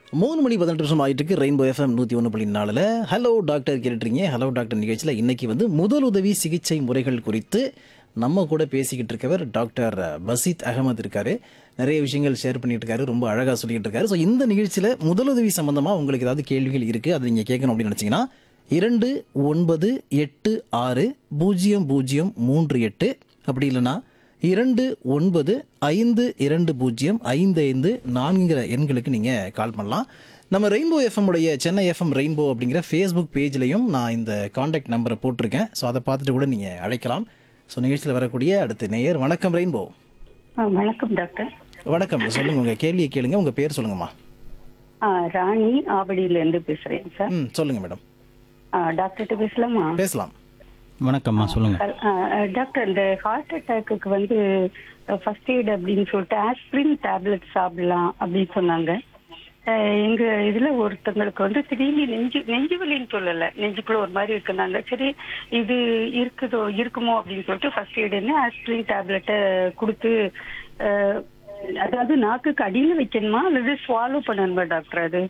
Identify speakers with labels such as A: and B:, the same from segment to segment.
A: மூணு மணி பதினெட்டு நிமிஷம் ஆயிட்டு இருக்கு ரெயின்போ எஃப்எம் நூற்றி ஒன்று புள்ளி நாலில் ஹலோ டாக்டர் கேட்டுறீங்க ஹலோ டாக்டர் நிகழ்ச்சியில் இன்னைக்கு வந்து முதலுதவி சிகிச்சை முறைகள் குறித்து நம்ம கூட பேசிக்கிட்டு இருக்கவர் டாக்டர் பசீத் அகமது இருக்காரு நிறைய விஷயங்கள் ஷேர் பண்ணிட்டு இருக்காரு ரொம்ப அழகாக சொல்லிட்டு இருக்காரு ஸோ இந்த நிகழ்ச்சியில் முதலுதவி சம்பந்தமாக உங்களுக்கு ஏதாவது கேள்விகள் இருக்குது அதை நீங்கள் கேட்கணும் அப்படின்னு நினச்சிங்கன்னா இரண்டு ஒன்பது எட்டு ஆறு பூஜ்ஜியம் பூஜ்ஜியம் மூன்று எட்டு அப்படி இல்லைன்னா இரண்டு ஒன்பது ஐந்து இரண்டு பூஜ்ஜியம் ஐந்து ஐந்து நான்குங்கிற எண்களுக்கு நீங்கள் கால் பண்ணலாம் நம்ம ரெயின்போ எஃப்எம் உடைய சென்னை எஃப்எம் ரெயின்போ அப்படிங்கிற ஃபேஸ்புக் பேஜ்லையும் நான் இந்த காண்டாக்ட் நம்பரை போட்டிருக்கேன் ஸோ அதை பார்த்துட்டு கூட நீங்கள் அழைக்கலாம் ஸோ நிகழ்ச்சியில் வரக்கூடிய அடுத்த நேயர் வணக்கம் ரெயின்போ
B: ஆ, வணக்கம் டாக்டர்
A: வணக்கம் சொல்லுங்கள் உங்கள் கேள்வியை கேளுங்க உங்கள் பேர் சொல்லுங்கம்மா
B: ஆ, ராணி ஆவடியில இருந்து பேசுறேன் சார்
A: ம் சொல்லுங்கள் மேடம்
B: ஆ, டாக்டர்கிட்ட பேசலாமா
A: பேசலாம்
C: வணக்கம்மா சொல்லுங்க
B: ஆ, ஆ, டாக்டர் இந்த ஹார்ட் அட்டாக்கு வந்து ஃபர்ஸ்ட் எய்ட் அப்படின்னு சொல்லிட்டு ஆஸ்பிரின் டேப்லெட் சாப்பிடலாம் அப்படின்னு சொன்னாங்க ஆ, எங்க இதுல ஒருத்தங்களுக்கு வந்து திடீர்னு நெஞ்சு நெஞ்சு வலின்னு சொல்லல நெஞ்சுக்குள்ள ஒரு மாதிரி இருக்குனாங்க சரி இது இருக்குதோ இருக்குமோ அப்படின்னு சொல்லிட்டு ஃபர்ஸ்ட் எய்டுன்னு ஆஸ்பிரின் டேப்லெட்டை கொடுத்து ஆ, அதாவது நாக்குக்கு அடியில வைக்கணுமா அல்லது ஸ்வாலோ பண்ணணுமா டாக்டர் அது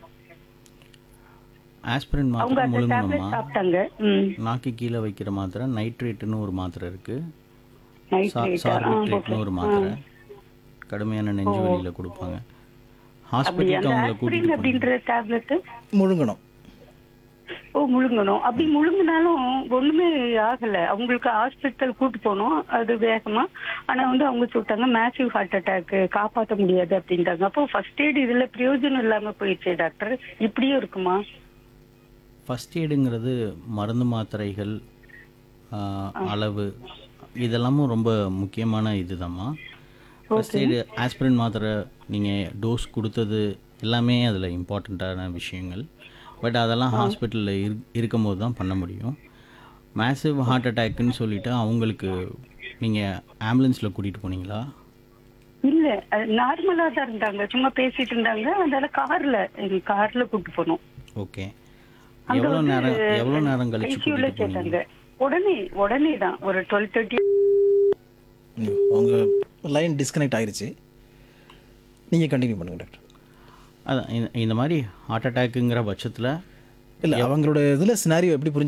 C: ஆஸ்பிரின்
B: அவங்க
C: மாத்திரை
B: அந்த டேப்லெட்
C: முழுங்கணுமா
B: சாப்பிட்டாங்க ம்
C: நாக்கு கீழே வைக்கிற மாத்திரை நைட்ரேட்டுன்னு ஒரு மாத்திரை இருக்கு
B: நைட்
C: சா-
B: லேட்டா
C: சார்பிட்ரேட்னு ஒரு மாத்திரை கடுமையான நெஞ்சு வலியில கொடுப்பாங்க
B: அப்படி
C: ஹாஸ்பிட்டலுக்கு
B: அந்த
C: அவங்கள
B: ஆஸ்பிரின்
C: கூட்டிட்டு போனீங்க
B: அப்படின்ற டேப்லெட்
A: முழுங்கணும்
B: ஓ முழுங்கணும் அப்படி முழுங்கினாலும் ஒண்ணுமே ஆகல அவங்களுக்கு ஹாஸ்பிட்டல் கூட்டு போனோம் அது வேகமா ஆனா வந்து அவங்க சொல்லிட்டாங்க மேசிவ் ஹார்ட் அட்டாக் காப்பாற்ற முடியாது அப்படின்ட்டாங்க அப்போ ஃபர்ஸ்ட் எய்ட் இதுல பிரயோஜனம் இல்லாம போயிடுச்சு டாக்டர் இப்படியும் இருக்குமா
C: ஃபர்ஸ்ட் எய்டுங்கிறது மருந்து மாத்திரைகள் ஆ, அளவு இதெல்லாமும் ரொம்ப முக்கியமான இதுதாம்மா ஃபர்ஸ்ட் எய்டு ஆஸ்பிரின் மாத்திரை நீங்கள் டோஸ் கொடுத்தது எல்லாமே அதில் இம்பார்ட்டண்ட்டான விஷயங்கள் பட் அதெல்லாம் ஹாஸ்பிட்டலில் இரு இருக்கும்போது தான் பண்ண முடியும் மேசிவ் ஹார்ட் அட்டாக்னு சொல்லிட்டு அவங்களுக்கு நீங்கள் ஆம்புலன்ஸில் கூட்டிகிட்டு போனீங்களா
B: இல்ல நார்மலா தான் இருந்தாங்க சும்மா பேசிட்டு இருந்தாங்க அதனால கார்ல எங்க கார்ல கூட்டு போனோம்
C: ஓகே
B: அங்க
C: எவ்வளோ
B: வந்து
C: நேரம் எவ்வளோ நேரம் கழிச்சு
B: ICU ல
C: கூட்டிகிட்டு போனீங்க
B: சேர்த்தாங்க உடனே உடனே தான் ஒரு டுவெல் தேர்ட்டி
A: ம், உங்க லைன் டிஸ்கனெக்ட் ஆயிருச்சு நீங்கள் கண்டினியூ பண்ணுங்க டாக்டர்
C: அதான் இந்த- இந்த மாதிரி ஹார்ட் அட்டாக்குங்கிற பட்சத்தில்
A: இல்லை அவங்களோட இதில் சினாரியோ எப்படி புரிஞ்சு